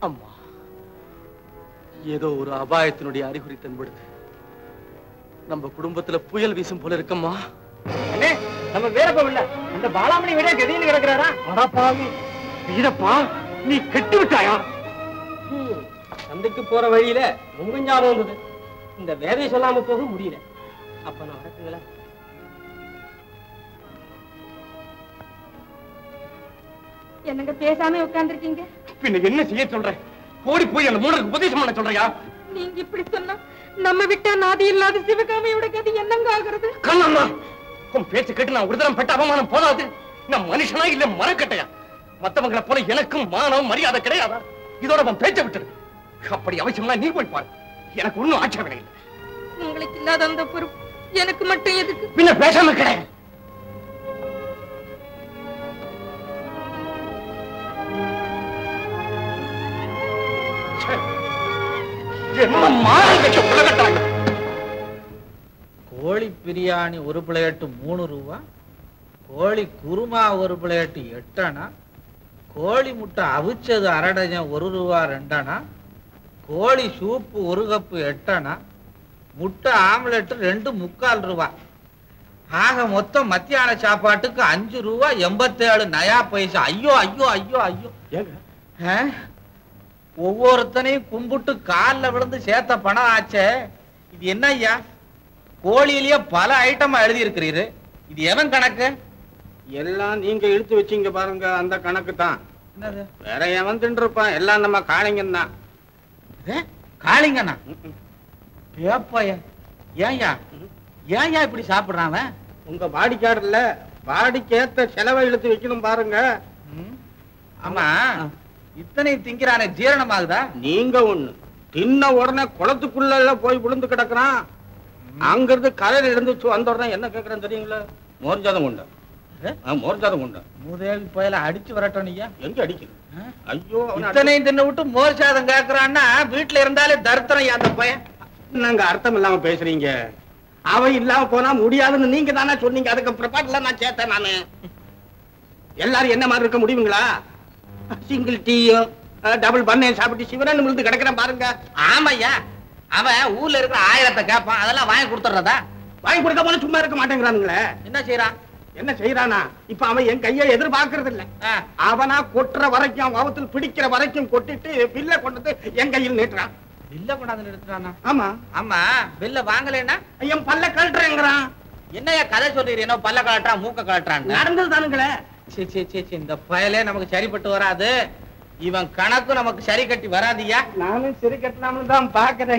அம்மா ஏதோ ஒரு அபாயத்தினுடைய அறிகுறி தென்படுது நம்ம குடும்பத்துல புயல் வீசும் போல இருக்கம்மா அண்ணே நம்ம வீரப்பம் இல்ல அந்த பாலாமணி வீட கதியில் கிடக்குறாரா அடப்பாவி வீரப்பா நீ கெட்டு விட்டாயா சந்தைக்கு போற வழியில உங்க ஞாபகம் வந்தது இந்த வேதையை சொல்லாம போக முடியல அப்ப நான் வரட்டுங்களா என்னங்க பேசாம உட்கார்ந்துருக்கீங்க பின்ன என்ன செய்ய சொல்றேன் ஓடி போய் அந்த மூடருக்கு உபதேசம் பண்ண சொல்றியா நீங்க இப்படி சொன்னா நம்ம விட்டா நாதி இல்லாத சிவகாமியோட கதி என்னங்க ஆகுறது கண்ணம்மா உன் பேச்சு கேட்டு நான் ஒரு தரம் பட்ட அவமானம் போதாது நான் மனுஷனா இல்ல மரக்கட்டையா மத்தவங்களை போல எனக்கும் மானம் மரியாதை கிடையாதா இதோட அவன் பேச்ச விட்டுரு அப்படி அவசியம்னா நீ போய் பாரு எனக்கு ஒண்ணும் ஆட்சேபனை இல்லை உங்களுக்கு இல்லாத அந்த பொறுப்பு எனக்கு மட்டும் எதுக்கு பின்ன பேசாம கிடையாது என்ன மானம் கட்ட உலகட்டாங்க கோழி பிரியாணி ஒரு பிளேட்டு மூணு ரூபா கோழி குருமா ஒரு பிளேட்டு எட்டணா கோழி முட்டை அவிச்சது அரை டஜன் ஒரு ரூபா ரெண்டணா கோழி சூப்பு ஒரு கப்பு எட்டணா முட்டை ஆம்லெட் ரெண்டு முக்கால் ரூபா ஆக மொத்தம் மத்தியான சாப்பாட்டுக்கு அஞ்சு ரூபா எண்பத்தேழு நயா பைசா ஐயோ ஐயோ ஐயோ ஐயோ ஆ? ஒவ்வொருத்தனையும் கும்பிட்டு காலில் விழுந்து சேர்த்த பணம் ஆச்சே இது என்ன ஐயா கோழியிலேயே பல ஐட்டமா எழுதி இருக்கிறீரு இது எவன் கணக்கு எல்லாம் நீங்க இழுத்து வச்சீங்க பாருங்க அந்த கணக்கு தான் என்னது வேற எவன் தின்றுப்பான் எல்லாம் நம்ம காளைங்கன் தான் ஏ, காளிங்கண்ணா பேப்பைய ஏன்யா ஏன்யா இப்படி சாப்பிடுறான் அவன்? உங்க வாடிக்காடுல வாடிக்கேத்த செலவை இழுத்து வைக்கணும் பாருங்க ம்? ஆமா இத்தனை திங்கிறானே ஜீரணமாகுதா நீங்க ஒண்ணு தின்ன உடனே குளத்துக்குள்ள எல்லாம் போய் விழுந்து கிடக்குறான் அங்கிருந்து கரையில இருந்துச்சு வந்த உடனே என்ன கேக்குறேன் தெரியுங்களா மோர் ஜாதம் கொண்ட ஏ? மோர் ஜாதம் கொண்ட மூதேவி புயல அடிச்சு வரட்டும் ஐயா எங்க அடிக்குது ஐயோ அவனை இத்தனையும் தின்னு விட்டு மோர் சாதம் கேக்குறான்னா வீட்டுல இருந்தாலே தருத்தரம் அந்த பையன் என்னங்க அர்த்தம் இல்லாம பேசுறீங்க அவ இல்லாம போனா முடியாதுன்னு நீங்க தானே சொன்னீங்க அதுக்கு பிற்பாட்டுல நான் சேர்த்தேன் நானு எல்லாரும் என்ன மாதிரி இருக்க முடியுங்களா சிங்கிள் டீயும் டபுள் பண்ணையும் சாப்பிட்டு சிவரன் விழுந்து கிடக்குறேன் பாருங்க ஆமையா அவன் ஊர்ல இருக்கிற ஆயிரத்தை கேட்பான் அதெல்லாம் வாங்கி கொடுத்துறதா வாங்கி கொடுக்க போல சும்மா இருக்க மாட்டேங்கிறானுங்களே என்ன செய்யறான் என்ன செய்யறானா இப்ப அவன் என் கையை எதிர்பார்க்கறது இல்ல அவனா கொட்டுற வரைக்கும் அவன் அவத்தில் பிடிக்கிற வரைக்கும் கொட்டிட்டு பில்ல கொண்டு வந்து என் கையில் நீட்டுறான் பில்ல கொண்டாந்து நிறுத்துறானா ஆமா ஆமா பில்ல வாங்கலைன்னா என் பல்ல கழட்டுறேங்கிறான் என்னையா கதை சொல்றீங்க என்ன பல்ல கலட்டுறான் மூக்க கலட்டுறான் நடந்தது தானுங்களே சீ சீ சீ சீ, இந்த பயலே நமக்கு சரிப்பட்டு வராது இவன் கணக்கு நமக்கு சரி கட்டி வராதியா நானும் சிறு கட்டலாம்னு தான் பாக்குறேன்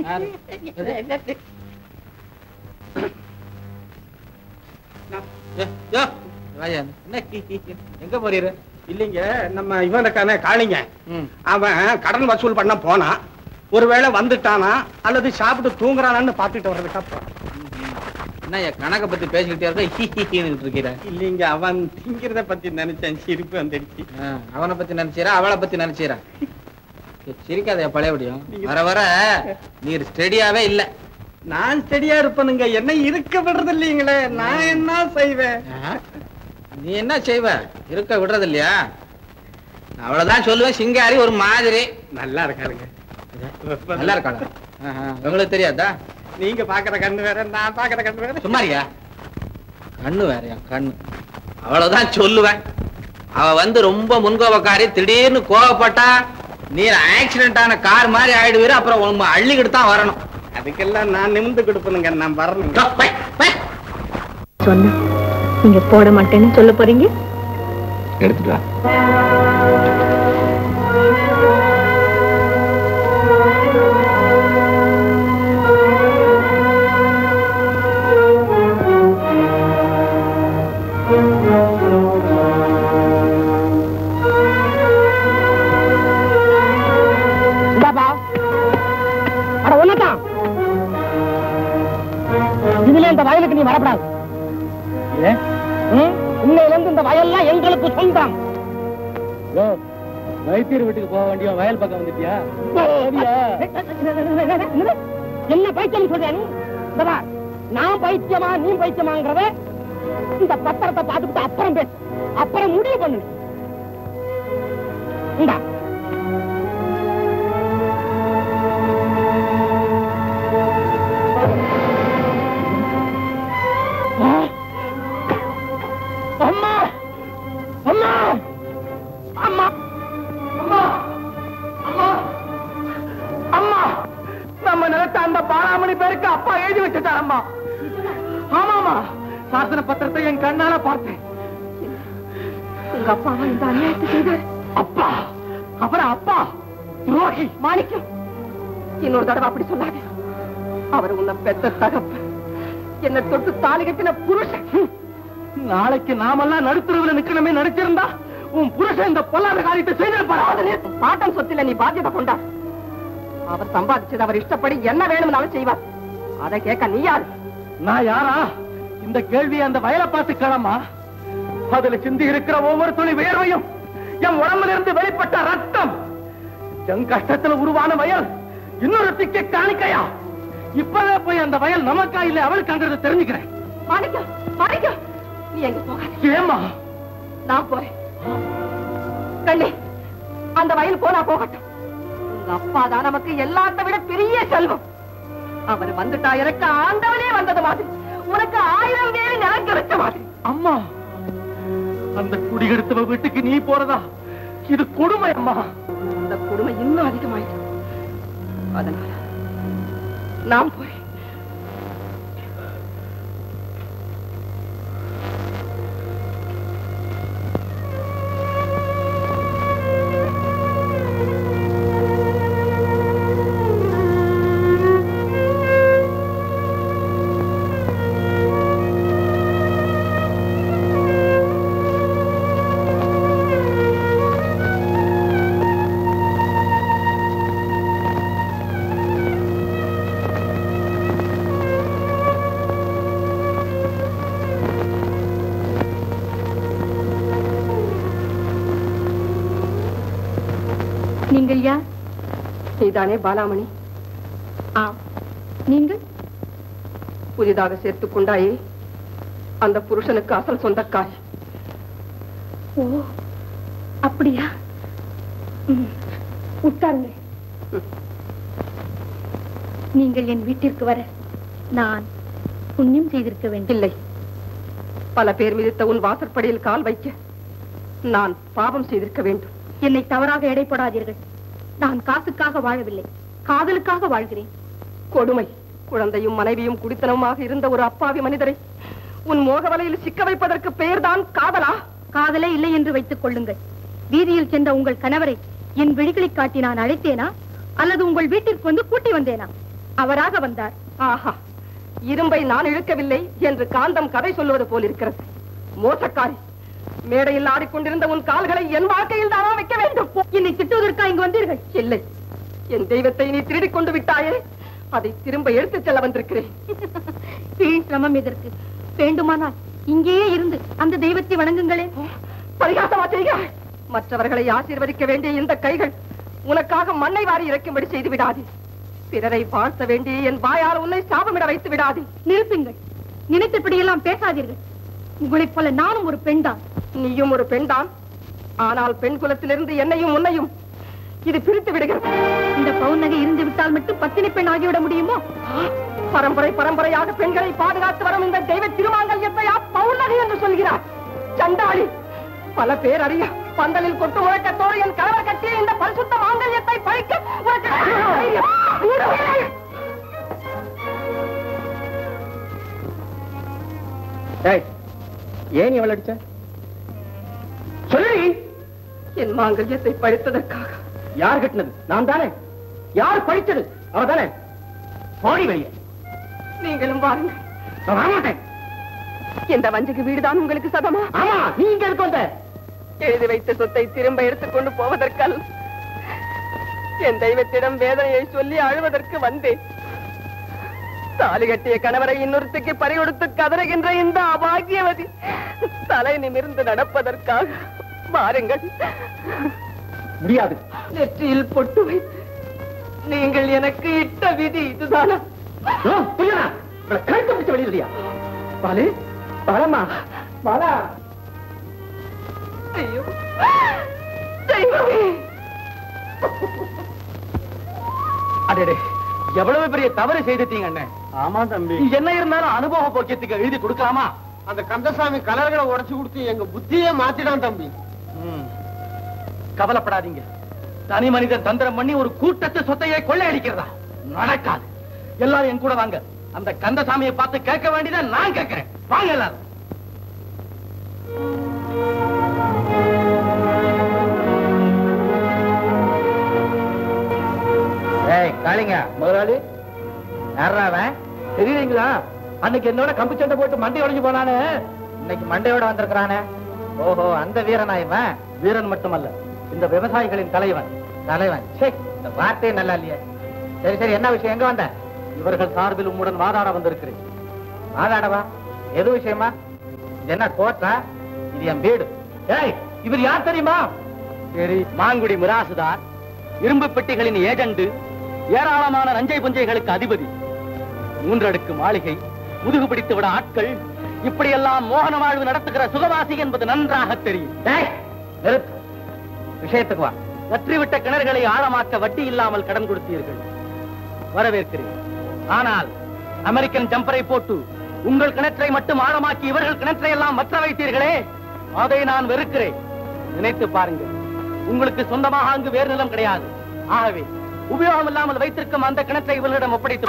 ஏ, யோ, வாயா, என்ன எங்க போறீரு இல்லைங்க நம்ம இவன் இருக்கானே காளிங்க ம். அவன் கடன் வசூல் பண்ண போனான் ஒருவேளை வந்துட்டானா அல்லது சாப்பிட்டு தூங்குறானான்னு பாத்துட்டு வர்றதுக்கா போறான் என்னய்யா கணக்க பத்தி பேசிக்கிட்டே இருக்க ஹி, ஹி, ஹின்னு இருக்கிற இல்லைங்க அவன் திங்கிறத பத்தி நினைச்சேன் சிரிப்பு வந்துடுச்சு ஆ, அவனை பத்தி நினைச்சீரா அவளை பத்தி நினைச்சீரா சிரிக்காதயா பழையபடியும் வர வர நீர் ஸ்டெடியாவே இல்ல நான் ஸ்டெடியா இருப்பனுங்க என்ன இருக்க விடுறது இல்லைங்களே நான் என்ன செய்வேன் நீ என்ன செய்வ இருக்க விடுறது இல்லையா நான் அவ்வளவுதான் சொல்லுவேன் சிங்காரி ஒரு மாதிரி நல்லா இருக்காருங்க நல்லா இருக்காளா ஆஹா, உங்களுக்கு தெரியாதா நீங்க பாக்குற கண்ணு வேற நான் பாக்குற கண்ணு வேற சும்மாரியா கண்ணு வேறயா கண்ணு அவ்வளவுதான் சொல்லுவேன் அவ வந்து ரொம்ப முன்கோபக்காரி திடீர்னு கோவப்பட்டா நீர் ஆக்சிடென்ட் ஆன கார் மாதிரி ஆயிடுவீரு அப்புறம் உங்க அள்ளிக்கிட்டு தான் வரணும் அதுக்கெல்லாம் நான் நிமிந்து கொடுப்பனுங்க நான் வரணுங்க சொன்ன நீங்க போட மாட்டேன்னு சொல்ல போறீங்க எடுத்துட்டு வா இந்தாப்பா அட ஒண்ணுதான் இதுல இந்த வயலுக்கு நீ வரப்படாது ம்? இன்னையில இருந்து இந்த வயல்லாம் எங்களுக்கு சொந்தம் வைத்தியர் வீட்டுக்கு போக வேண்டிய வயல் பக்கம் வந்துட்டியா என்ன பைத்தியம் சொல்ற நீ இந்த பார், நான் பைத்தியமா நீ பைத்தியமாங்கிறத இந்த பத்திரத்தை பார்த்துக்கிட்டு அப்புறம் பேசு அப்புறம் முடிவு பண்ணு இந்தா பாலாமணி பேருக்கு அப்பா எழுதி வச்சுட்டாரம்மா ஆமாமா சாசன பத்திரத்தை என் கண்ணால பார்த்தேன் உங்க அப்பா இந்த அநியாயத்தை செய்தார் அப்பா அப்புறம் அப்பா துரோகி மாணிக்கம் இன்னொரு தடவை அப்படி சொல்லாதே அவர் உன்னை பெத்த தகப்ப என்ன தொட்டு தாலி கட்டின புருஷன் நாளைக்கு நாமெல்லாம் நடுத்தருவில் நிக்கணுமே நடிச்சிருந்தா உன் புருஷன் இந்த பொல்லாத காரியத்தை செய்திருப்பாரு பாட்டம் சொத்துல நீ பாத்தியத்தை கொண்டா அவர் சம்பாதிச்சது அவர் இஷ்டப்படி என்ன வேணும்னாலும் செய்வார் அதை கேட்க நீ யாரு நான் யாரா இந்த கேள்வி அந்த வயலை பார்த்து கிளம்பா அதுல சிந்தி இருக்கிற ஒவ்வொரு துளி வியர்வையும் என் உடம்புல இருந்து வெளிப்பட்ட ரத்தம் என் கஷ்டத்துல உருவான வயல் இன்னொரு திக்க காணிக்கையா இப்பவே போய் அந்த வயல் நமக்கா இல்ல அவளுக்காங்கிறத தெரிஞ்சுக்கிறேன் மாணிக்கம் மாணிக்கம் நீ எங்க போகாத ஏமா நான் போறேன் கண்ணே அந்த வயல் போனா போகட்டும் உங்க அப்பா தான் நமக்கு எல்லாத்த விட பெரிய செல்வம் அவர் வந்துட்டா எனக்கு ஆண்டவனே வந்தது மாதிரி உனக்கு ஆயிரம் பேரு நிலம் கிடைச்ச மாதிரி அம்மா அந்த குடிகெடுத்தவ வீட்டுக்கு நீ போறதா இது கொடுமை அம்மா அந்த கொடுமை இன்னும் அதிகமாயிடும் அதனால நான் போறேன் நீங்கள் யார் நீதானே பாலாமணி ஆம் நீங்கள் புதிதாக சேர்த்துக் கொண்டாயே அந்த புருஷனுக்கு அசல் சொந்தக்காரி ஓ அப்படியா ம், உட்காருங்கள் நீங்கள் என் வீட்டிற்கு வர நான் புண்ணியம் செய்திருக்க வேண்டும் இல்லை பல பேர் மிதித்த உன் வாசற்படியில் கால் வைக்க நான் பாவம் செய்திருக்க வேண்டும் என்னை தவறாக எடைப்படாதீர்கள் நான் காசுக்காக வாழவில்லை காதலுக்காக வாழ்கிறேன் கொடுமை குழந்தையும் மனைவியும் குடித்தனமாக இருந்த ஒரு அப்பாவி மனிதரை உன் மோகவலையில் சிக்க வைப்பதற்கு பெயர்தான் காதலா காதலே இல்லை என்று வைத்துக் கொள்ளுங்கள் வீதியில் சென்ற உங்கள் கணவரை என் விழிகளை காட்டி நான் அழைத்தேனா அல்லது உங்கள் வீட்டிற்கு வந்து கூட்டி வந்தேனா அவராக வந்தார் ஆஹா இரும்பை நான் இழுக்கவில்லை என்று காந்தம் கதை சொல்லுவது போல் இருக்கிறது மோசக்காரி மேடையில் ஆடிக்கொண்டிருந்த உன் கால்களை என் வாழ்க்கையில் தானா வைக்க வேண்டும் என்னை திட்டுவதற்கா இங்கு வந்தீர்கள் இல்லை என் தெய்வத்தை நீ திருடிக் கொண்டு விட்டாயே அதை திரும்ப எடுத்துச் செல்ல வந்திருக்கிறேன் வீண் சிரமம் எதற்கு வேண்டுமானால் இங்கேயே இருந்து அந்த தெய்வத்தை வணங்குங்களேன் பரிகாசமா செய்க மற்றவர்களை ஆசீர்வதிக்க வேண்டிய இந்த கைகள் உனக்காக மண்ணை வாரி இறக்கும்படி செய்து விடாதே பிறரை வாழ்த்த வேண்டிய என் வாயால் உன்னை சாபமிட வைத்து விடாதே நிறுத்துங்கள் நினைத்தபடியெல்லாம் பேசாதீர்கள் உங்களைப் போல நானும் ஒரு பெண்தான் நீயும் ஒரு பெண்தான் ஆனால் பெண் குலத்திலிருந்து என்னையும் உன்னையும் இது பிரித்து விடுகிறது இந்த பௌர்ணகை இருந்து விட்டால் மட்டும் பத்தினி பெண் ஆகிவிட முடியுமோ பரம்பரை பரம்பரையாக பெண்களை பாதுகாத்து வரும் இந்த தெய்வ திருமாங்கல்யத்தையா பௌர்ணகி என்று சொல்கிறார் சண்டாளி பல பேர் அறிய பந்தலில் கொட்டு முழக்கத்தோடு என் கணவர் கட்டிய இந்த பரிசுத்த மாங்கல்யத்தை பழிக்க உனக்கு தைரியம். ஏன் இவள் அடிச்ச சொல்லி என் மாங்கல்யத்தை பழித்ததற்காக யார் கட்டினது நான் தானே யார் படித்தது அவ தானே போடி வெளியே நீங்களும் வாருங்கள் நான் வரமாட்டேன் இந்த வஞ்சக வீடுதான் உங்களுக்கு சதமா ஆமா நீ இங்க இருக்க வந்த எழுதி வைத்த சொத்தை திரும்ப எடுத்துக்கொண்டு போவதற்கால் என் தெய்வத்திடம் வேதனையை சொல்லி அழுவதற்கு வந்தேன் தாலி கட்டிய கணவரை இன்னொருத்துக்கு பறிகொடுத்து கதறுகின்ற இந்த அபாகியவதி தலை நிமிர்ந்து நடப்பதற்காக வாருங்கள் முடியாது நெற்றியில் பொட்டு வைத்து நீங்கள் எனக்கு இட்ட விதி இதுதானா ஓ, புரியலா இவளை கழுத்தை பிடிச்ச வெளியிலையா பாலு பாலம்மா பாலா ஐயோ தெய்வமே அடடே எவ்வளவு பெரிய தவறு செய்துட்டீங்க அண்ணன் ஆமா தம்பி என்ன இருந்தாலும் அனுபவ போக்கியத்துக்கு எழுதி கொடுக்கலாமா அந்த கந்தசாமி கலர்களை உடைச்சு கொடுத்து எங்க புத்தியே மாத்திடான் தம்பி ம். கவலைப்படாதீங்க தனி மனிதன் தந்திரம் பண்ணி ஒரு கூட்டத்து சொத்தையை கொள்ளையடிக்கிறதா நடக்காது எல்லாரும் என் கூட வாங்க அந்த கந்தசாமியை பார்த்து கேட்க வேண்டியதை நான் கேட்கிறேன் வாங்க எல்லாரும் ஏய் காளிங்க முதலாளி யாரா அவன் தெரியலீங்களா அன்னைக்கு என்னோட கம்பு சண்டை போட்டு மண்டை உடைஞ்சு போனானே இன்னைக்கு மண்டையோட வந்திருக்கிறானே ஓஹோ அந்த வீரனா இவன் வீரன் மட்டுமல்ல இந்த விவசாயிகளின் தலைவன் தலைவன் சே இந்த வார்த்தையே நல்லா இல்லையே சரி சரி என்ன விஷயம் எங்க வந்த இவர்கள் சார்பில் உம்முடன் வாதாட வந்திருக்கிறேன் வாதாடவா எது விஷயமா இது என்ன கோட்டா இது என் வீடு ஏய் இவர் யார் தெரியுமா சரி மாங்குடி மிராசுதார் இரும்பு பெட்டிகளின் ஏஜெண்டு ஏராளமான நஞ்சை புஞ்சைகளுக்கு அதிபதி மூன்றடுக்கு மாளிகை முதுகு பிடித்து விட ஆட்கள் இப்படியெல்லாம் மோகன வாழ்வு நடத்துகிற சுகவாசி என்பது நன்றாக தெரியும் டேய், நிறுத்து விஷயத்துக்கு வா வற்றிவிட்ட கிணறுகளை ஆழமாக்க வட்டி இல்லாமல் கடன் கொடுத்தீர்கள் வரவேற்கிறேன் ஆனால் அமெரிக்கன் ஜம்பரை போட்டு உங்கள் கிணற்றை மட்டும் ஆழமாக்கி இவர்கள் கிணற்றை எல்லாம் வற்ற வைத்தீர்களே அதை நான் வெறுக்கிறேன் நினைத்து பாருங்கள் உங்களுக்கு சொந்தமாக அங்கு வேறு நிலம் கிடையாது ஆகவே உபயோகம் இல்லாமல் வைத்திருக்கும் அந்த கிணற்றை இவர்களிடம் ஒப்படைத்து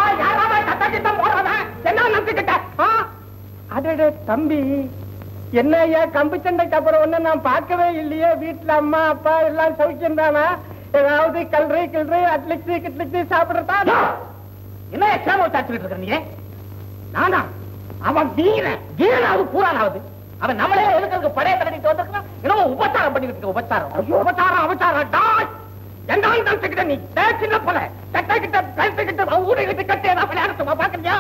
என்ன நம்பிக்கிட்ட அடடே தம்பி என்ன ஐயா கம்பு சண்டைக்கு அப்புறம் ஒண்ணு நான் பார்க்கவே இல்லையே வீட்டுல அம்மா அப்பா எல்லாம் சௌக்கியம் தானா ஏதாவது கல்றி கிள்றி அட்லிக்ஸி கிட்லிக்ஸி சாப்பிடுறதா என்ன எக்ஸாம் வச்சுட்டு இருக்க நீ நானா அவன் வீரன் வீரனாவது பூரானாவது அவன் நம்மளே எதுக்கு படைய தடவிட்டு வந்திருக்கான் என்னமோ உபச்சாரம் பண்ணிட்டு இருக்க உபச்சாரம் ஐயோ, உபச்சாரம் உபச்சாரம் டாய் என்ன நினைச்சுக்கிட்ட நீ டேய், சின்ன போல சட்டை கிட்ட பேண்ட் கிட்ட ஊரை கிட்ட கட்டி நான் விளையாடுறதுமா பாக்குறியா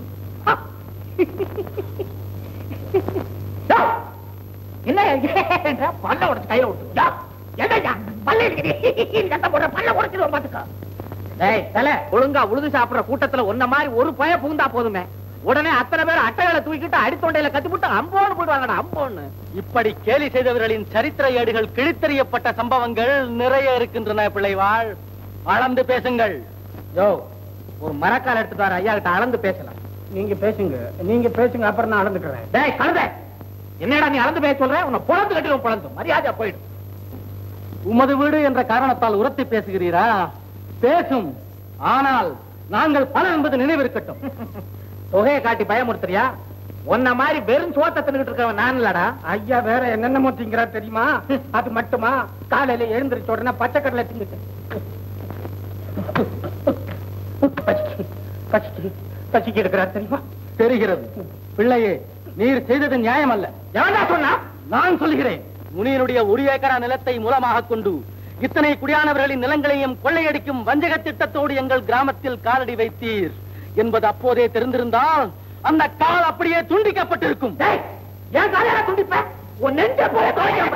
யா, என்ன ஏன்டா, பல்ல உடைச்சு கையில விட்டு என்னையா பல்ல இருக்குது கட்ட போடுற பல்ல உடைச்சிருவோம் பாத்துக்கோ டேய் தல ஒழுங்கா உழுது சாப்பிடுற கூட்டத்துல ஒன்ன மாதிரி ஒரு பய பூந்தா போதுமே உடனே அத்தனை பேர் அட்டைகளை தூக்கிட்டு அடித்தொண்டையில கத்தி போட்டு அம்போன்னு போயிடுவாங்கடா அம்போன்னு இப்படி கேலி செய்தவர்களின் சரித்திர ஏடுகள் கிழித்தெறியப்பட்ட சம்பவங்கள் நிறைய இருக்கின்றன பிள்ளைவாள் அளந்து பேசுங்கள் யோ ஒரு மரக்கால் எடுத்துட்டு வர ஐயா கிட்ட அளந்து பேசலாம் நீங்க பேசுங்க நீங்க பேசுங்க அப்புறம் நான் அளந்துக்கிறேன் டேய் கழுத என்னடா நீ அளந்து பேச சொல்ற உன்னை பொழந்து கட்டிடும் பொழந்து மரியாதையா போயிடும் உமது வீடு என்ற காரணத்தால் உரத்தி பேசுகிறீரா பேசும் ஆனால் நாங்கள் பல என்பது நினைவிருக்கட்டும் தொகையை காட்டி பயமுறுத்துறியா உன்ன மாதிரி வெறும் சோத்த தின்னுட்டு இருக்கவன் நான் இல்லடா ஐயா வேற என்னென்னமோ திங்கிறா தெரியுமா அது மட்டுமா காலையில எழுந்திருச்ச உடனே பச்சை கடலை திங்கிட்டு பசிக்கு பசிக்கு பசிக்கு இருக்கிறார் தெரியுமா தெரிகிறது பிள்ளையே நீர் செய்தது நியாயம் அல்ல எவன்டா சொன்னா நான் சொல்கிறேன் முனியனுடைய ஒரு ஏக்கரா நிலத்தை மூலமாக கொண்டு இத்தனை குடியானவர்களின் நிலங்களையும் கொள்ளையடிக்கும் வஞ்சக திட்டத்தோடு எங்கள் கிராமத்தில் காலடி வைத்தீர் என்பது அப்போதே தெரிந்திருந்தால் அந்த கால் அப்படியே துண்டிக்கப்பட்டிருக்கும் டேய், ஏன் காலையில துண்டிப்ப உன் நெஞ்ச போய்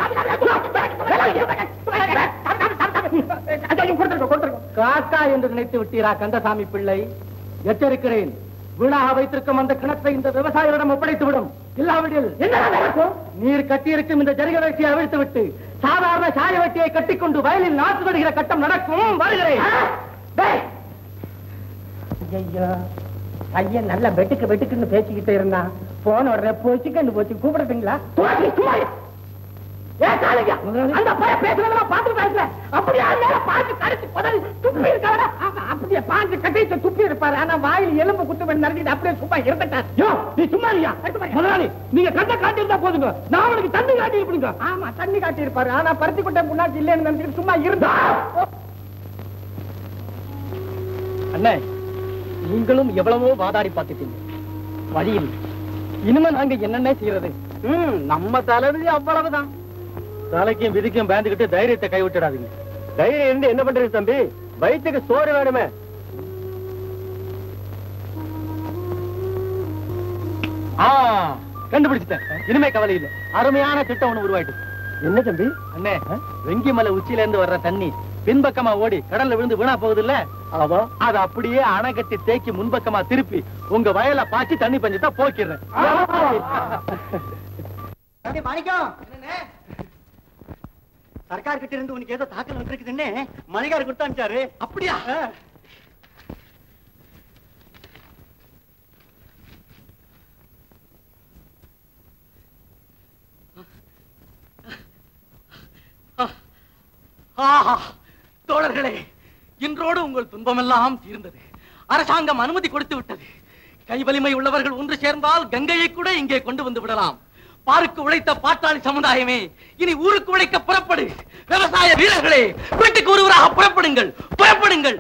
காக்கா என்று நினைத்து விட்டீரா கந்தசாமி பிள்ளை எச்சரிக்கிறேன் வீணாக வைத்திருக்கும் அந்த கிணற்றை இந்த விவசாயிகளிடம் ஒப்படைத்து விடும் இல்லாவிடில் என்ன நடக்கும் நீர் கட்டியிருக்கும் இந்த ஜரிக வெட்டியை அவிழ்த்து விட்டு சாதாரண சாய வெட்டியை கட்டிக்கொண்டு வயலில் நாற்று நடுகிற கட்டம் நடக்கும் வருகிறேன் டேய். ஐயையோ, பையன் நல்ல வெட்டுக்கு வெட்டுக்குன்னு பேசிக்கிட்டே இருந்தான் போன உடனே போச்சு கண்டு போச்சு கூப்பிடுறீங்களா அந்த பையன் பேசுறதெல்லாம் பார்த்து பேசல அப்படியே மேல பாஞ்சு கடிச்சு பதறி துப்பி இருக்காடா அப்படியே பாஞ்சு கட்டிட்டு துப்பி இருப்பாரு ஆனா வாயில் எலும்பு குத்து பண்ணி நடத்திட்டு அப்படியே சும்மா இருந்துட்டார் யோ நீ சும்மா இல்லையா முதலாளி நீங்க கண்ணை காட்டியிருந்தா போதுங்க நான் அவனுக்கு தண்ணி காட்டி இருப்பீங்க ஆமா தண்ணி காட்டி இருப்பாரு ஆனா பருத்தி கொட்டை முன்னாடி இல்லைன்னு நினைச்சிட்டு சும்மா இருந்தா அண்ணே நீங்களும் எவ்வளவோ வாதாடி பார்த்துட்டீங்க வழியில் இனிமே நாங்க என்னென்ன செய்யறது நம்ம தலைவிதி அவ்வளவுதான் தலைக்கும் விதிக்கும் பயந்துகிட்டு தைரியத்தை கைவிட்டுடாதீங்க தைரியம் இருந்து என்ன பண்றது தம்பி வயிற்றுக்கு சோறு வேணுமே ஆ கண்டுபிடிச்சிட்டேன் இனிமே கவலை இல்ல அருமையான திட்டம் ஒண்ணு உருவாயிட்டு என்ன தம்பி அண்ணே வெங்கி மலை உச்சியில இருந்து வர்ற தண்ணி பின்பக்கமா ஓடி கடல்ல விழுந்து வீணா போகுது இல்ல ஆமா அது அப்படியே அணை கட்டி தேக்கி முன்பக்கமா திருப்பி உங்க வயல பாய்ச்சி தண்ணி பஞ்சத்தை போக்கிடுறேன் மாணிக்கம் சர்க்கார் கிட்ட இருந்து உனக்கு ஏதோ தாக்கல் வந்திருக்குதுன்னு மணிகார் கொடுத்து அனுப்பிச்சாரு அப்படியா ஆஹா தோழர்களே இன்றோடு உங்கள் துன்பமெல்லாம் தீர்ந்தது அரசாங்கம் அனுமதி கொடுத்து விட்டது கை வலிமை உள்ளவர்கள் ஒன்று சேர்ந்தால் கங்கையை கூட இங்கே கொண்டு வந்து விடலாம் பாருக்கு உழைத்த பாட்டாளி சமுதாயமே இனி ஊருக்கு உழைக்க புறப்படு விவசாய வீரர்களே வீட்டுக்கு ஒருவராக புறப்படுங்கள் புறப்படுங்கள்